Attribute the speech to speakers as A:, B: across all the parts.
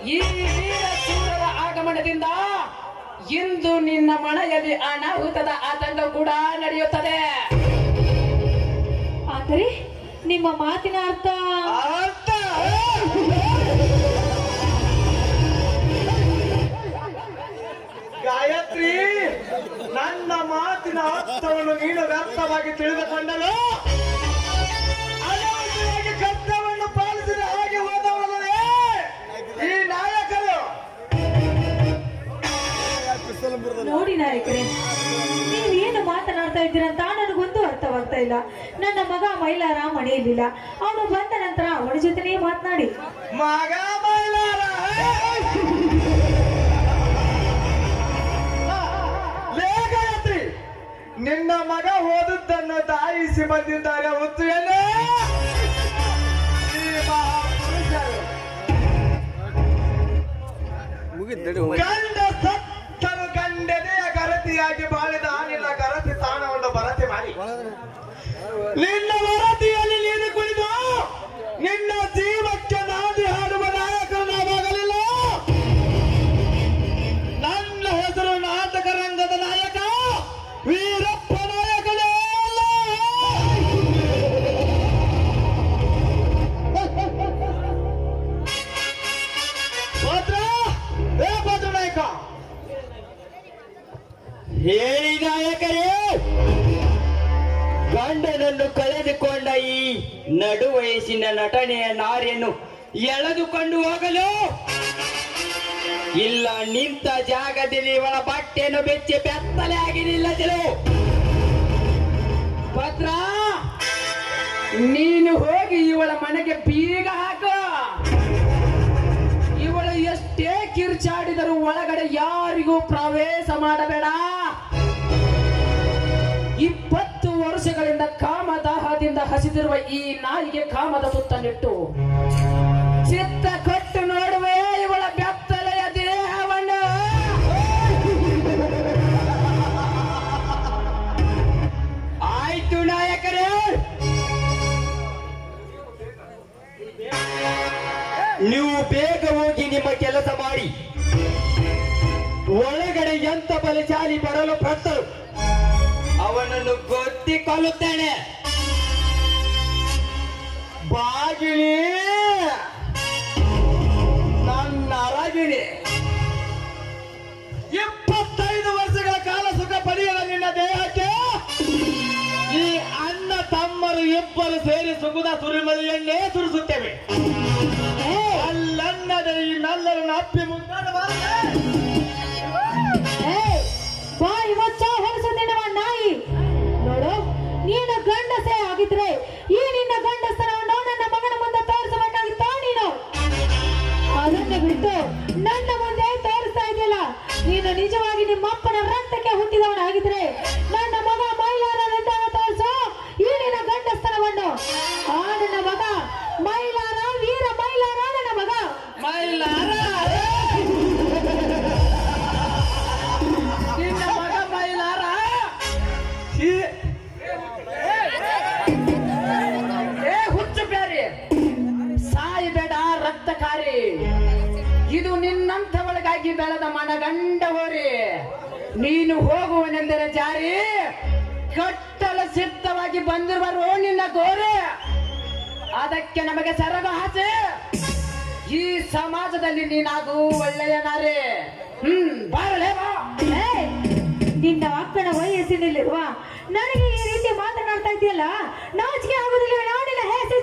A: ಈ ವೀರ ಶೂರರ ಆಗಮನದಿಂದ ಇಂದು ನಿನ್ನ ಮನೆಯಲ್ಲಿ ಅನಾಹುತದ ಆತಂಕ ಕೂಡ ನಡೆಯುತ್ತದೆ
B: ಆದರೆ ನಿಮ್ಮ ಮಾತಿನ ಅರ್ಥ
C: ಅರ್ಥ ಗಾಯತ್ರಿ ನನ್ನ ಮಾತಿನ ಅರ್ಥವನ್ನು ನೀನು ವ್ಯರ್ಥವಾಗಿ ತಿಳಿದುಕೊಂಡಲು ಅನಾವಶ್ಯವಾಗಿ ಕರ್ತವ್ಯವನ್ನು ಪಾಲಿಸಿದ ಹಾಗೆ ಹೋದವರಲ್ಲವೇ ಈ ನಾಯಕರು
B: ನೋಡಿ ನಾಯಕರೇ ನೀವು ಏನು ಮಾತನಾಡ್ತಾ ಇದ್ದೀರಾ ಅಂತ ನನಗೊಂದು ಅರ್ಥವಾಗ್ತಾ ಇಲ್ಲ ನನ್ನ ಮಗ ಮೈಲಾರ ಮನೆಯಲ್ಲಿಲ್ಲ ಅವನು ಬಂದ ನಂತರ ಅವನ ಜೊತೆನೇ ಮಾತನಾಡಿ
C: ಮಗ ಮೈಲಾರ ಲೇ ಗಾಯತ್ರಿ ನಿನ್ನ ಮಗ ಹೋದದ್ದನ್ನು ದಾಯಿಸಿ ಬಂದಿದ್ದಾರೆ ಹೊತ್ತು ಎಲೆ ಈ ಮಹಾಪುರುಷರು ಗಂಡ ಸತ್ತನು ಗಂಡನೆಯ ಗರತಿಯಾಗಿ ಬಾಳಿದ ನಿನ್ನ ಗರತಿ ತಾಣವನ್ನು ಭರತಿ ಮಾಡಿ ನಿನ್ನ ವರದಿಯಲ್ಲಿ ನೀನು ಕುಳಿತು ನಿನ್ನ ಜೀವಕ್ಕೆ ನಾದಿ ಹಾಡುವ ನಾಯಕರು ನಾವಾಗಲಿಲ್ಲ ನನ್ನ ಹೆಸರು ನಾಟಕ ರಂಗದ ನಾಯಕ ವೀರಪ್ಪ ನಾಯಕನೇ ಅಲ್ಲ. ಭದ್ರ, ಏ ಭದ್ರ ನಾಯಕ
D: ಹೇಳಿ ನಾಯಕರೇ ಗಂಡನನ್ನು ಕಳೆದುಕೊಂಡ ಈ ನಡು ವಯಸ್ಸಿನ ನಟನೆಯ ನಾರಿಯನ್ನು ಎಳೆದುಕೊಂಡು ಹೋಗಲು ಇಲ್ಲ ನಿಂತ ಜಾಗದಲ್ಲಿ ಇವಳ ಬಟ್ಟೆಯನ್ನು ಬೆಚ್ಚಿ ಬೆತ್ತಲೆ ಆಗಿ ನಿಲ್ಲದಿರು
A: ಭದ್ರ ನೀನು ಹೋಗಿ ಇವಳ ಮನೆಗೆ ಬೀಗ ಹಾಕು ಇವಳು ಎಷ್ಟೇ ಕಿರ್ಚಾಡಿದರೂ ಒಳಗಡೆ ಯಾರಿಗೂ ಪ್ರವೇಶ ಮಾಡಬೇಡ ಇಪ್ಪತ್ತು ವರ್ಷಗಳಿಂದ ಕಾಮದಾಹದಿಂದ ಹಸಿದಿರುವ ಈ ನಾಯಿಗೆ ಕಾಮದ ತುತ್ತನ್ನಿಟ್ಟು ಚಿತ್ತ ಕೊಟ್ಟು ನೋಡುವೆ ಇವಳ ಬೆತ್ತಲೆಯ ದೇಹವನ್ನು
D: ಆಯ್ತು ನಾಯಕರೇ ನೀವು ಬೇಗ ಹೋಗಿ ನಿಮ್ಮ ಕೆಲಸ ಮಾಡಿ ಒಳಗಡೆ ಎಂತ ಬಲಶಾಲಿ ಬರಲು ಪ್ರಸ್ತರು ಅವನನ್ನು ಗೊತ್ತಿ ಕೊಲ್ಲುತ್ತೇನೆ
C: ಬಾಗಿಲಿ ನನ್ನ ಅರಗಿಣಿ ಇಪ್ಪತ್ತೈದು ವರ್ಷಗಳ ಕಾಲ ಸುಖ ಪಡೆಯುವ ನಿನ್ನ ದೇಹಕ್ಕೆ ಈ ಅಣ್ಣ ತಮ್ಮರು ಇಬ್ಬರು ಸೇರಿ ಸುಗುದ ಸುರಿಮಳೆಯನ್ನೇ ಸುರಿಸುತ್ತೇವೆ ಅಲ್ಲನ್ನದ ಈ ನಲ್ಲರನ್ನು ಅಪ್ಪಿ ಮುಂದಾಡಬಾರದೆ
B: ಏಯ್, ಬಾಯಿ ಮುಚ್ಚ ಹೊಲಸದಿನವ ನಾಯಿ ನೋಡು ನೀನು ಗಂಡಸೇ ಆಗಿದ್ರೆ ಈ ನಿನ್ನ ಗಂಡಸರವನ್ನು ನನ್ನ ಮಗನ ಮುಂದೆ ತೋರಿಸಬೇಕಾಗಿತ್ತ ನೀನು ಅದನ್ನೇ ಬಿಟ್ಟು ನನ್ನ ಮುಂದೆ ತೋರಿಸ್ತಾ ಇದೆಯಲ್ಲ ನೀನು ನಿಜವಾಗಿ ನಿಮ್ಮ ಅಪ್ಪನ ರಕ್ತಕ್ಕೆ ಹುಟ್ಟಿದವನಾಗಿದ್ರೆ ನನ್ನ ಮಗ ಮೈಲಾರನಿದ್ದಾಗ ತೋರಿಸು ಈ ನಿನ್ನ ಗಂಡಸ್ತನವನ್ನು ಆ ನನ್ನ ಮಗ ಮೈಲಾರ ವೀರ ಮೈಲಾರ ನನ್ನ ಮಗ
A: ಮೈಲಾರ ನಿನ್ನ ಮಗ ಮೈಲಾರ ಏ ಹುಚ್ಚು ಬ್ಯಾರಿ ಸಾಯಬೇಡ ರಕ್ತಕಾರಿ ಇದು ನಿನ್ನಂಥವಳಿಗಾಗಿ ಬೆಳೆದ ಮನಗಂಡ ಹೋರಿ ನೀನು ಹೋಗುವನೆಂದರೆ ಜಾರಿ ಕಟ್ಟಲ ಸಿದ್ಧವಾಗಿ ಬಂದಿರುವರು ನಿನ್ನ ಗೋರೆ ಅದಕ್ಕೆ ನಮಗೆ ಸರಗ ಆಸೆ ಈ ಸಮಾಜದಲ್ಲಿ ನೀನಾಗೂ ಒಳ್ಳೆಯ ನಾರಿ ಹ್ಮ್ ಬಾರಲೇ ಬಾ
B: ಏಯ್! ನಿನ್ನ ಅಕ್ಕನ ವಯಸ್ಸಿನಲ್ಲಿರುವ ನನಗೆ ಈ ರೀತಿ ಮಾತನಾಡ್ತಾ ಇದೆಯಲ್ಲ ನಾಚಿಕೆ ಆಗುದಿಲ್ಲ ನಾಡಿನ ಹೆಸರು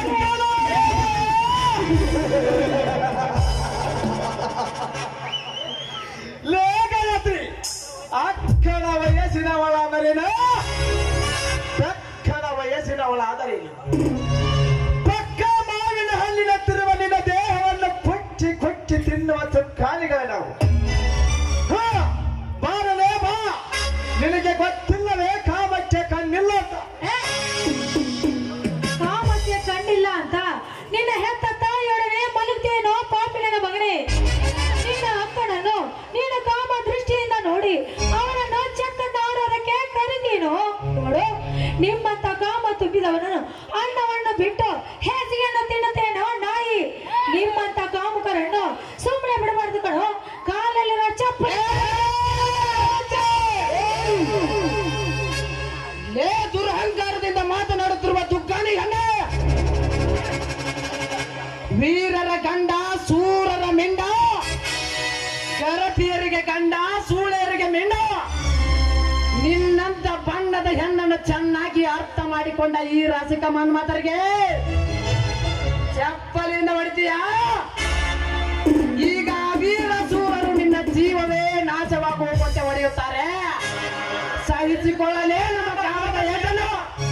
C: ಲೇಖನತ್ರಿ ಅಕ್ಕನ ವಯಸ್ಸಿನವಳಾದರೇನು ತಕ್ಕನ ವಯಸ್ಸಿನವಳಾದರೇನು ಪಕ್ಕ ಮಾವಿನ ಹಲ್ಲಿನ ತಿರುವ ನಿನ್ನ ದೇಹವನ್ನು ಕೊಚ್ಚಿ ಕೊಚ್ಚಿ ತಿನ್ನುವ ಕಾಲಿಗಳ ನಾವು ಹಾ, ಬಾರಲೇ ಬಾ ನಿನಗೆ ಗೊತ್ತಿಲ್ಲವೇ ಕಾಮಕ್ಕೆ ಕಣ್ಣಿಲ್ಲ ಅಂತ
B: ಕಾಮಕ್ಕೆ ಕಣ್ಣಿಲ್ಲ ಅಂತ ನಿನ್ನ ಹೆತ್ತ ತಾಯಿಯೊಡನೆ ಮಲಗ್ತೇನೋ ಪಾಪಿನ ಮಗನೇ ನಿನ್ನ ಅಕ್ಕನನ್ನು ನೀನು ಕಾಮ ದೃಷ್ಟಿಯಿಂದ ನೋಡಿ ಅವನನ್ನು ಚಕ್ಕಂದ ಆಡೋದಕ್ಕೆ ಕರಿತೀನು ನೋಡು ನಿಮ್ಮಂತ ಕಾಮ ತುಂಬಿದವನನ್ನು ಅನ್ನವನ್ನು ಬಿಟ್ಟು ಹೇಸಿಗೆಯನ್ನು ತಿನ್ನುತ್ತೇನೋ ನಾಯಿ ನಿಮ್ಮಂತ ಕಾಮುಕರನ್ನು ಸುಮ್ಮ
A: ದುರಹಂಕಾರದಿಂದ ಮಾತನಾಡುತ್ತಿರುವ ದುಗ್ಗಾನಿ ಗಂಡ ವೀರರ ಗಂಡ ಸೂರರ ಮಿಂಡ ಗರತಿಯರಿಗೆ ಗಂಡ ಸೂಳೆಯರಿಗೆ ಮಿಂಡ ನಿನ್ನಂತ ಬಣ್ಣದ ಹೆಣ್ಣನ್ನು ಚೆನ್ನಾಗಿ ಅರ್ಥ ಮಾಡಿಕೊಂಡ ಈ ರಾಸಿಕ ಮನ್ಮಥರಿಗೆ ಚಪ್ಪಲಿಂದ ಹೊಡಿತೀಯಾ ಈಗ ವೀರ ಸೂರರು ನಿನ್ನ ಜೀವವೇ ನಾಶವಾಗುವಂತೆ ಹೊಡೆಯುತ್ತಾರೆ ಸಹಿಸಿಕೊಳ್ಳಲೇ ನಮ್ಮ ಕಾಮದ ಹೆಣ್ಣನ್ನು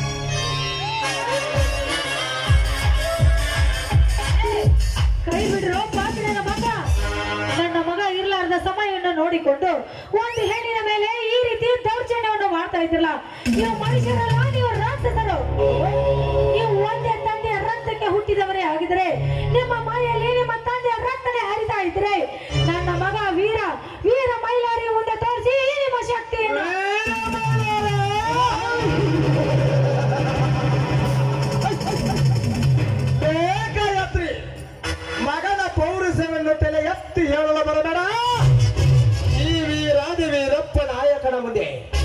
B: ಕೈ ಬಿಡ್ರೋ ಪಾಪಿನ ಮಗ ನನ್ನ ಮಗ ಇರ್ಲಾರ್ದ ಸಮಯವನ್ನು ನೋಡಿಕೊಂಡು ಒಂದು ಹೆಣ್ಣಿನ ಮೇಲೆ ಈ ರೀತಿ ದೌರ್ಜನ್ಯವನ್ನು ಮಾಡ್ತಾ ಇದ್ರಲ್ಲ ನೀವು ಮನುಷ್ಯರಲ್ಲ ನೀವು ರಾಕ್ಷಸರು ನೀವು ಒಂದೇ ತಂದೆಯ ರಕ್ತಕ್ಕೆ ಹುಟ್ಟಿದವರೇ ಆಗಿದ್ರೆ ನಿಮ್ಮ ಮನೆಯಲ್ಲಿ ನಿಮ್ಮ ತಂದೆಯ ರಕ್ತನೇ ಹರಿತಾ ಇದ್ರೆ ನನ್ನ ಮಗ ವೀರ ವೀರ ಮೈಲಾರಿ ಮುಂದೆ ತೋರಿಸಿ ಈ ನಿಮ್ಮ ಶಕ್ತಿಯನ್ನು
C: ಬೇಕಾಯತ್ರಿ ಮಗನ ಪೌರುಷವನ್ನು ತಲೆ ಎತ್ತಿ ಹೇಳಲು ಬರಬೇಡ ಈ ವೀರಾದಿ ವೀರಪ್ಪ ನಾಯಕನ ಮುಂದೆ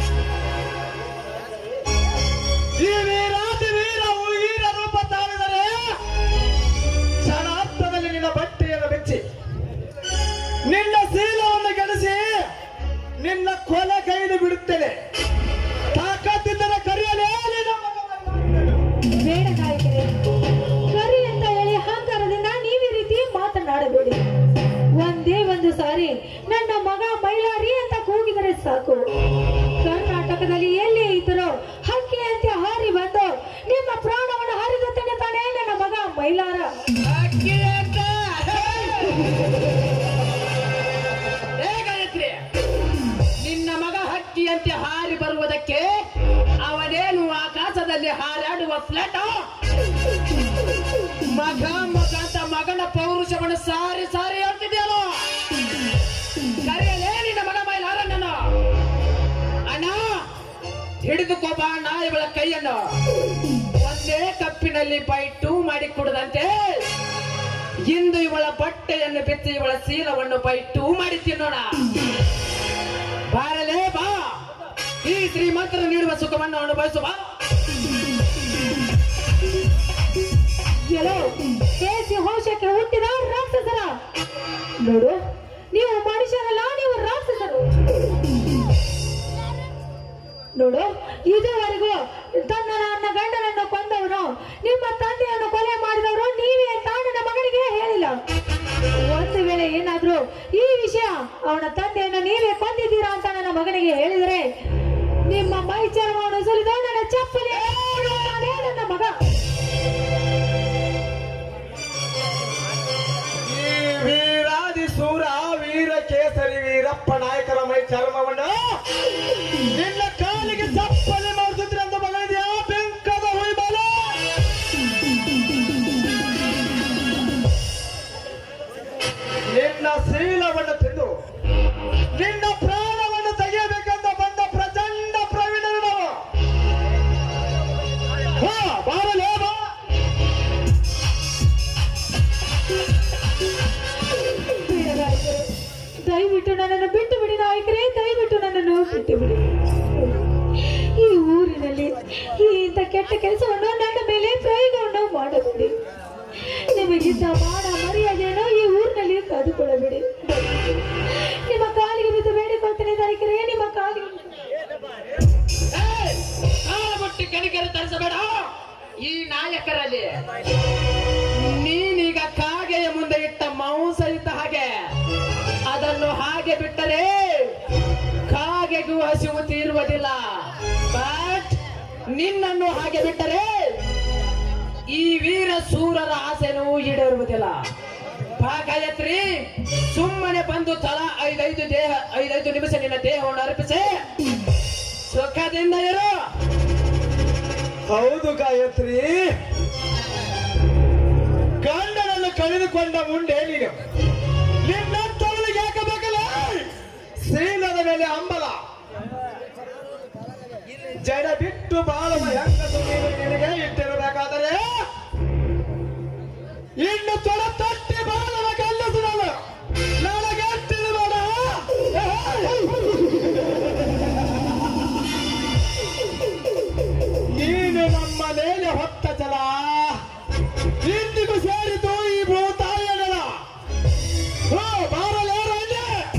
C: ಈ ವೀರಾದಿ ವೀರವು ವೀರ ರೂಪ ತಾಳಿದರೆ ಕ್ಷಣಾರ್ಥದಲ್ಲಿ ನಿನ್ನ ಬಟ್ಟೆಯನ್ನು ಬೆಚ್ಚಿ ನಿನ್ನ ಶೀಲವನ್ನು ಗೆಲ್ಲಿಸಿ ನಿನ್ನ ಕೊಲೆ ಕೈದು ಬಿಡುತ್ತೇನೆ ತಾಕತ್ತಿದ್ದರೆ ಕರೆಯಲೇ ನಿನ್ನ ಮಗನನ್ನು.
B: ಬೇಡ ನಾಯಕರೇ ಕರಿ ಅಂತ ಹೇಳಿ ಅಹಂಕಾರದಿಂದ ನೀವು ಈ ರೀತಿ ಮಾತನಾಡಬೇಡಿ ಒಂದೇ ಒಂದು ಸಾರಿ ನನ್ನ ಮಗ ಮೈಲಾರಿ ಅಂತ ಕೂಗಿದರೆ ಸಾಕು ಕರ್ನಾಟಕದಲ್ಲಿ ಎಲ್ಲಿ ಇದ್ದರೋ ಹಕ್ಕಿಯಂತೆ ಹಾರಿ ಬಂದು ನಿಮ್ಮ ಪ್ರಾಣವನ್ನು ಹರಿದುತ್ತೇನೆ ತಾನೇ ನನ್ನ ಮಗ ಮೈಲಾರ
A: ಅಕ್ಕಿ ಅಂತ ಏ ಗಾಯತ್ರಿ ನಿನ್ನ ಮಗ ಹಕ್ಕಿಯಂತೆ ಹಾರಿ ಬರುವುದಕ್ಕೆ ಅವನೇನು ಆಕಾಶದಲ್ಲಿ ಹಾರಾಡುವ ಫ್ಲಾಟ್ ಮಗ ಮಗ ಅಂತ ಮಗನ ಪೌರುಷವನ್ನು ಸಾರಿ ಸಾರಿ ಹೇಳ್ತಿದ್ಯಲ್ಲ ಕರೆಯಲೇ ನಿನ್ನ ಮಗ ಮೈಲಾರಣ್ಣನ ಅಣ್ಣ ಹಿಡಿದುಕೋ ಬಾ ಅಣ್ಣ ಇವಳ ಕೈಯನ್ನು ಒಂದೇ ಕಪ್ಪಿನಲ್ಲಿ ಬೈಟು ಮಾಡಿ ಕುಡದಂತೆ ಇಂದು ಇವಳ ಬಟ್ಟೆಯನ್ನು ಬಿತ್ತಿ ಇವಳ ಶೀಲವನ್ನು ಬೈಟು ಮಾಡಿ ತಿನ್ನೋಣ ಬಾರಲೇ ಬಾ ಈ ಶ್ರೀಮಂತರು ನೀಡುವ ಸುಖವನ್ನು ಅನುಭವಿಸು ಬಾ
B: ಎಲ್ಲೋ ಕೇಸಿ ಹೋಶಕ್ಕೆ ಹುಟ್ಟಿದ ರಾಕ್ಷಸರ ನೋಡು ನೀವು ಮನುಷ್ಯರಲ್ಲ ನೀವು ರಾಕ್ಷಸರು ನೋಡು ಇದುವರೆಗೂ ತನ್ನ ನನ್ನ ಗಂಡನನ್ನು ಕೊಂದವನು ನಿಮ್ಮ ತಂದೆಯನ್ನು ಕೊಲೆ ಮಾಡಿದವರು ನೀವೇ ಅಂತ ನನ್ನ ಮಗನಿಗೆ ಹೇಳಿಲ್ಲ ಒಂದು ವೇಳೆ ಏನಾದ್ರೂ ಈ ವಿಷಯ ಅವನ ತಂದೆಯನ್ನು ನೀವೇ ಕೊಂದಿದ್ದೀರಾ ಅಂತ ನನ್ನ ಮಗನಿಗೆ ಹೇಳಿದರೆ ನಿಮ್ಮ ಮೈ ಚರ್ಮವನ್ನು ಸುಲಿದು ನನ್ನ ಚಪ್ಪಲಿ ಹಾಕಿರುತ್ತಾನೆ ನನ್ನ ಮಗ
C: ಈ ವೀರಾದಿ ಸೂರ ವೀರ ಕೇಸರಿ ವೀರಪ್ಪ ನಾಯಕರ ಮೈ ಚರ್ಮವನ್ನು ನಿನ್ನ ಕಾಲಿಗೆ ಚಪ್ಪಲಿ ಮಾಡಿಸಿದ್ರೆ ಅಂತ ಮಗಳಿದ್ಯಾ ಬೆಂಕದ ಹುಯ್ಬಲ ನಿನ್ನ ಶೀಲವನ್ನು ತಿಂದು ನಿನ್ನ ಪ್ರಾಣವನ್ನು ತೆಗೆಯಬೇಕೆಂದು ಬಂದ ಪ್ರಚಂಡ ಪ್ರವೀಣರು ನಾವು ಹಾ, ಬಾರಲೇ ಬಾ
B: ಬೇಡ ನಾಯಕರೇ. ದಯವಿಟ್ಟು ನನ್ನನ್ನು ಬಿಟ್ಟು ಬಿಡಿ ನಾಯಕರೇ ದಯವಿಟ್ಟು ನನ್ನನ್ನು ಬಿಟ್ಟು ಬಿಡಿ ಈ ಊರಿನಲ್ಲಿ ಈ ಇಂಥ ಕೆಟ್ಟ ಕೆಲಸವನ್ನು ನನ್ನ ಮೇಲೆ ಪ್ರಯೋಗವನ್ನು ಮಾಡಬೇಡಿ ನಿಮಗಿಂತ ಮಾನ ಮರ್ಯಾದೆಯನ್ನು ಈ ಊರಿನಲ್ಲಿ ಕಾದುಕೊಳ್ಳಬೇಡಿ ನಿಮ್ಮ ಕಾಲಿಗೆ ಬಿದ್ದು ಬೇಡಿಕೊಳ್ತೇನೆ ನಾಯಕರೇ ನಿಮ್ಮ ಕಾಲಿಗೆ
A: ಏಯ್! ಕಾಲ ಮುಟ್ಟಿ ಕಣಿಕರು ತರಿಸಬೇಡ ಈ ನಾಯಕರಲ್ಲಿ ನೀನೀಗ ಕಾಗೆಯ ಮುಂದೆ ಇಟ್ಟ ಮಾಂಸ ಇದ್ದ ಹಾಗೆ ಅದನ್ನು ಹಾಗೆ ಬಿಟ್ಟರೆ ಕಾಗೆಗೂ ಹಸಿವು ತೀರುವುದಿಲ್ಲ ಬಟ್ ನಿನ್ನನ್ನು ಹಾಗೆ ಬಿಟ್ಟರೆ ಈ ವೀರ ಸೂರರ ಆಸೆನೂ ಈಡೇರುವುದಿಲ್ಲ ಬಾ ಗಾಯತ್ರಿ ಸುಮ್ಮನೆ ಬಂದು ತಲಾ ಐದೈದು ದೇಹ ಐದೈದು ನಿಮಿಷ ನಿನ್ನ ದೇಹವನ್ನು ಅರ್ಪಿಸಿ ಸುಖದಿಂದ ಇರು
C: ಹೌದು ಗಾಯತ್ರಿ ಗಂಡನನ್ನು ಕಳೆದುಕೊಂಡ ಮುಂದೆ ನೀನು ನಿನ್ನಂತವಳಿಗೆ ಯಾಕೆ ಬೇಕಲ್ಲ ಶೀಲದ ಮೇಲೆ ಹಂಬಲ ಜಡ ಬಿಟ್ಟು ಬಾಳುವ ಹೆಂಗಸು ನೀನು ನಿನಗೆ ಇಟ್ಟಿರಬೇಕಾದರೆ ಇನ್ನು ತೊಡ ತಟ್ಟಿ ಬಾಳುವ ಗಂಡಸು ನಾನು ನನಗೆ ತಿಳಿಬೇಡ ಚಲ ಇಂದಿಗೂ ಸೇರಿತು ಈ ಭೂತಾಯಗಳ ಓ ಬಾರಲೇ ರಾಜ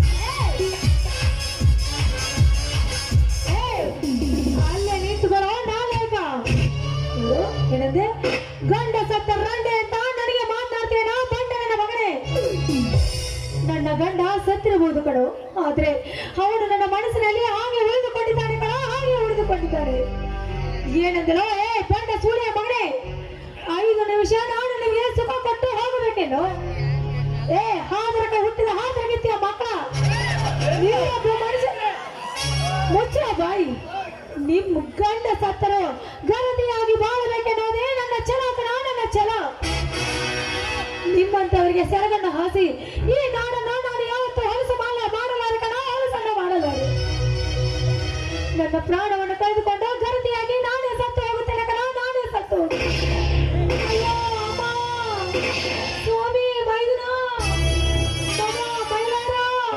B: ಅಲ್ಲೇ ನಿಂತುಕೊಳ್ಳೋ ನಾಲೇಕ ಏನಂದೆ ಗಂಡ ಸತ್ತ ರಂಡೆ ಅಂತ ನನಗೆ ಮಾತನಾಡ್ತೇನ ಬಂಡ ನನ್ನ ಮಗನೇ ನನ್ನ ಗಂಡ ಸತ್ತಿರಬಹುದು ಕಣೋ ಆದ್ರೆ ಅವನು ನನ್ನ ಮನಸ್ಸಿನಲ್ಲಿ ಹಾಗೆ ಉಳಿದುಕೊಂಡಿದ್ದಾನೆ ಕಣ ಹಾಗೆ ಉಳಿದುಕೊಂಡಿದ್ದಾನೆ ಏನಂದಲೋ ಏ ಬಂಡ ಸೂರ್ಯ ಮಗನೇ ಐದು ನಿಮಿಷ ನಾನು ನಿಮಗೆ ಸುಖ ಕೊಟ್ಟು ಹೋಗಬೇಕೇನು ಏ ಹಾದರಕ ಹುಟ್ಟಿದ ಹಾದರಗಿತ್ತಿಯ ಮಕ್ಕಳ ನೀವೊಬ್ಬ ಮನುಷ್ಯ ಮುಚ್ಚ ಬಾಯಿ ನಿಮ್ ಗಂಡ ಸತ್ತರು ಗರತಿಯಾಗಿ ಬಾಳಬೇಕೆನ್ನೋದೇ ನನ್ನ ಛಲ ಕಣ ನನ್ನ ಛಲ ನಿಮ್ಮಂತವರಿಗೆ ಸೆರಗನ್ನು ಹಾಸಿ ಈ ನಾಡನ್ನು ನಾನು ಯಾವತ್ತೂ ಹೊಲಸು ಮಾಡ ಮಾಡಲಾರೆ ಕಣ ಹೊಲಸನ್ನ ಮಾಡಲಾರೆ ನನ್ನ ಪ್ರಾಣವನ್ನು ಕಳೆದುಕೊಂಡು ಗರತಿಯಾಗಿ ನಾನೇ ಸತ್ತು ಹೋಗುತ್ತೇನೆ ಕಣ ನಾನೇ ಸತ್ತು ಹೋಗುತ್ತೇನೆ. ಅಯ್ಯೋ ಅಮ್ಮ ಸ್ವಾಮಿ ಮೈದುನ ಮಗ ಮೈಲಾರ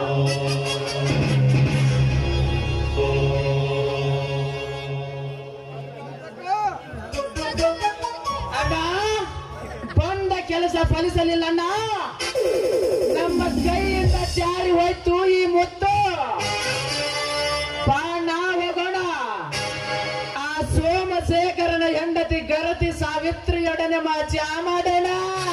A: ಅಣ್ಣ ಬಂದ ಕೆಲಸ ಫಲಿಸಲಿಲ್ಲ ಅಣ್ಣ ನಮ್ಮ ಕೈಯಿಂದ ಜಾರಿ ಹೋಯ್ತು ಈ ಮುತ್ತು ಬಾಣ ಹೋಗೋಣ ಆ ಸೋಮಶೇಖರನ ಹೆಂಡತಿ ಗರತಿ ಸಾವಿತ್ರಿಯೊಡನೆ ಮಾಚ ಮಾಡೋಣ